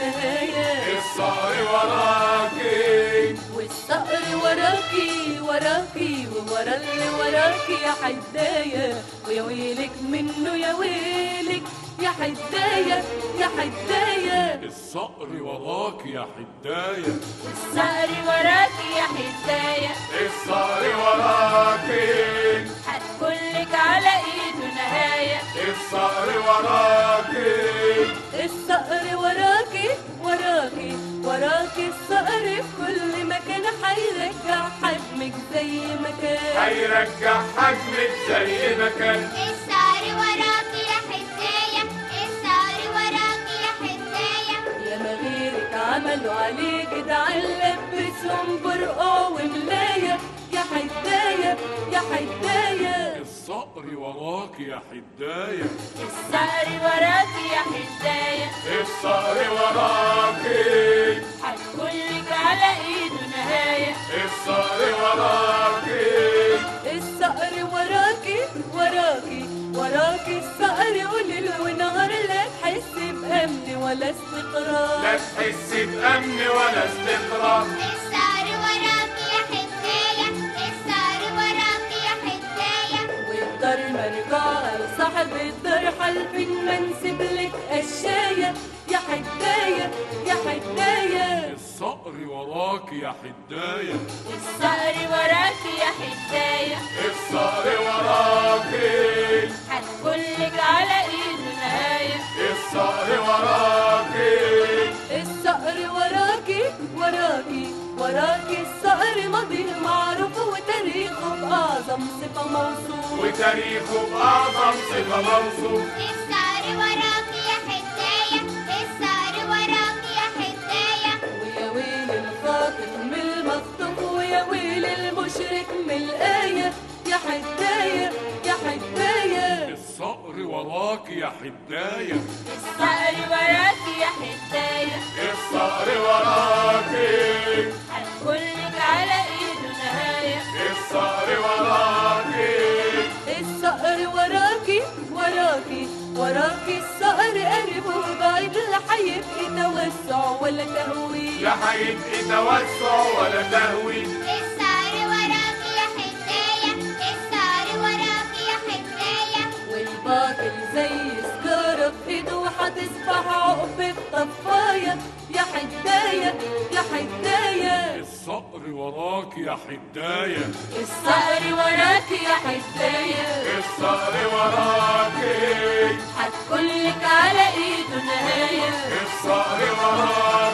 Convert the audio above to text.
نهاية الصقر وراكي والصقر وراكي وراكي وورا اللي وراكي يا حداية ويا ويلك منه يا ويلك يا حداية يا حداية الصقر وراكي يا حداية الصقر وراكي يا حداية الصقر وراكي هتكلك على ايده نهاية الصقر وراكي الصقر وراكي وراكي وراكي الصقر في كل مكان هيرجع حجمك زي ما كان هيرجع حجمك زي ما كان الصار وراك يا حداية الصار وراك يا حداية يا ما غيرك عملوا عليك جدعان لبسهم برقع وملاية يا حداية يا حداية الصقر وراكي يا حداية الصقر وراكي يا حداية الصقر وراكي هتكلك على ايده نهاية الصقر وراكي الصقر وراكي وراكي وراكي الصقر وليل ونهار لا تحس بأمن ولا استقرار لا تحس بأمن ولا استقرار الصار وراك يا حداية الصار وراك يا حداية والدار مرجعة لصاحب الدار حلفين ما نسيب لك قشاية يا حداية يا حداية الصقر وراكي يا حداية الصقر وراكي يا حداية الصقر وراكي هتكلك على ايده نهاية الصقر وراكي الصقر وراكي وراكي وراكي الصقر ماضي معروف وتاريخه بأعظم صفة موصوف وتاريخه بأعظم صفة موصوف الصار وراك يا حداية الصار وراك يا حداية ويا ويل الخاطف من المخطوف ويا ويل المشرك من الآية يا حداية يا حداية الصقر وراكي يا حداية الصقر وراكي يا حداية الصقر وراكي هتكلك على ايده نهاية الصقر وراكي الصقر وراكي وراكي وراكي الصقر قريب وبعيد لا هيبقى توسع ولا تهويل لا هيبقى توسع ولا تهويل الصار وراك يا حداية الصار وراك يا حداية والباطل زي سجارة في ايده هتصبح عقبة طفاية يا حداية يا حداية الصقر وراكي يا حداية الصقر وراكي يا حداية الصقر وراكي هتكلك على ايده نهاية الصقر وراكي